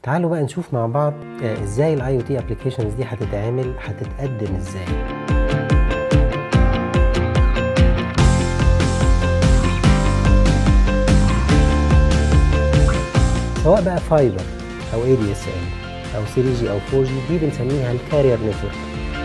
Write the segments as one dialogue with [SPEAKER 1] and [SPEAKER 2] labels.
[SPEAKER 1] تعالوا بقى نشوف مع بعض آه، ازاي الاي او تي ابلكيشنز دي هتتعمل هتتقدم ازاي سواء بقى فايبر او اي دي اس ام او 3 جي او 4 جي دي بنسميها الكارير نتورك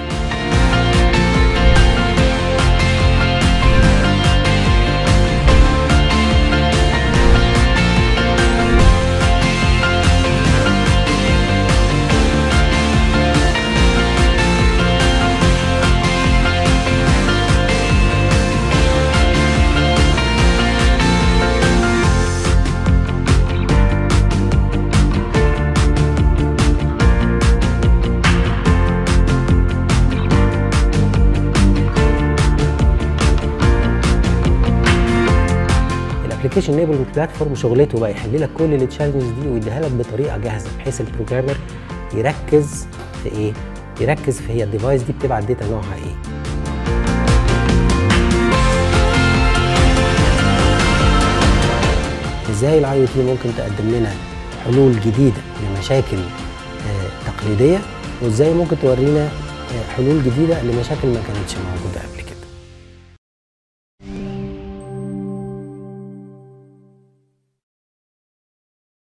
[SPEAKER 1] الابلكيشن انيبلمنت بلاتفورم شغلته بقى يحل لك كل التشالنجز دي ويديها لك بطريقه جاهزه بحيث البروجرامر يركز في ايه؟ يركز في هي الديفايس دي بتبعت داتا نوعها ايه؟ ازاي الاي او تي ممكن تقدم لنا حلول جديده لمشاكل آه، تقليديه وازاي ممكن تورينا آه، حلول جديده لمشاكل ما كانتش موجوده قبل كده